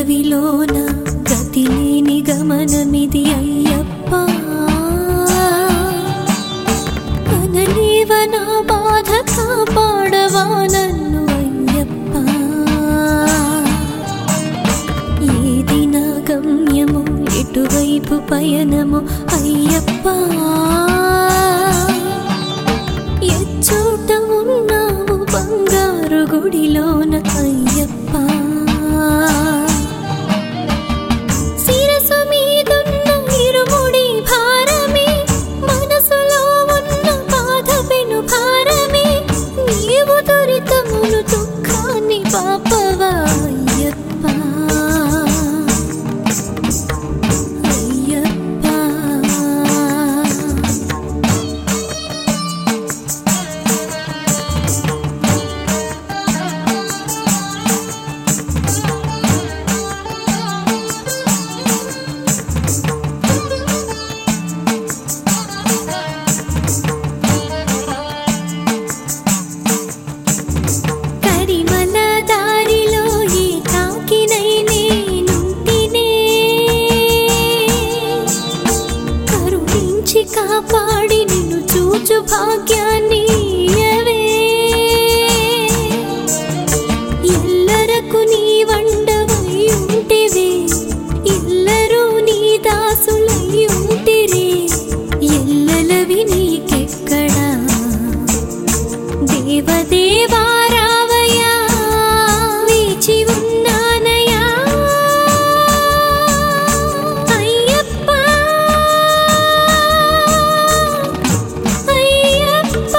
అడవిలోన గతి లేని గమనమిది అయ్యప్ప అనలేవ నా బాధ కాపాడవా నన్ను అయ్యప్ప ఏది నా గమ్యము ఎటువైపు పయనము అయ్యప్ప ఎచ్చోట ఉన్నావు బంగారు గుడిలోన అయ్యప్ప శిరసు మీదున్న ఇరుముడి భారమే మనసులో ఉన్న బాధ పెను భారమే నీవు దురితమును దుఃఖాన్ని పాపవా అయ్యప్ప అయ్యప్ప కరిమల దారిలో ఏ కాకినై నేనుంటినే కరుణించి కాపాడి నిన్ను చూచు భాగ్యాన్ని ఇయ్యవే. ఎల్లరకు నీ వండవై ఉంటివే ఎల్లరూ నీ దాసులై ఉంటిరే ఎల్లలవి నీకెక్కడా దేవదేవా రావయ్యా వేచి ఉన్నానయ్యా అయ్యప్ప అయ్యప్ప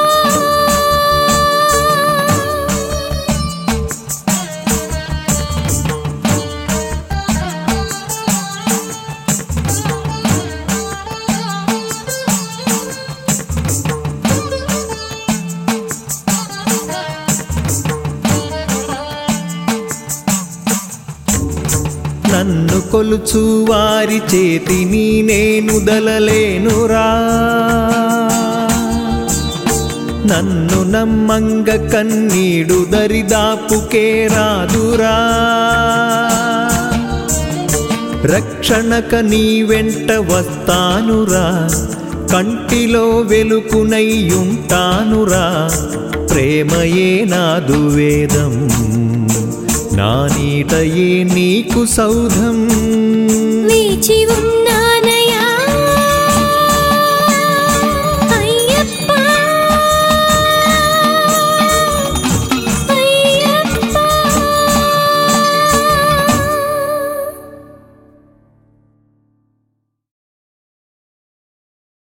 నన్ను కొలుచు వారి చేతిని నేను దలలేనురా నన్ను నమ్మంగ కన్నీడు దరిదాపుకే రాదురా రక్షణక నీ వెంట వస్తానురా కంటిలో వెలుకునయ్యుంటానురా ప్రేమయే నాదు వేదం నా నీటయే నీకు సౌధం వేచి ఉన్న